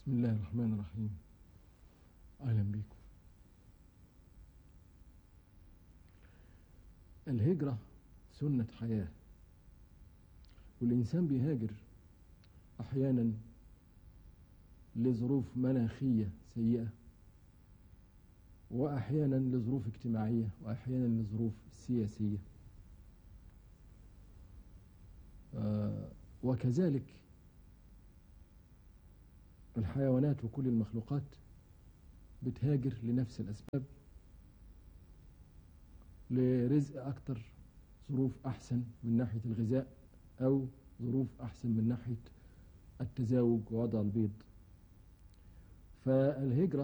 بسم الله الرحمن الرحيم أهلا بكم الهجرة سنة حياة والإنسان بيهاجر أحيانا لظروف مناخية سيئة وأحيانا لظروف اجتماعية وأحيانا لظروف سياسية آه، وكذلك الحيوانات وكل المخلوقات بتهاجر لنفس الأسباب لرزق أكتر ظروف أحسن من ناحية الغذاء أو ظروف أحسن من ناحية التزاوج ووضع البيض فالهجرة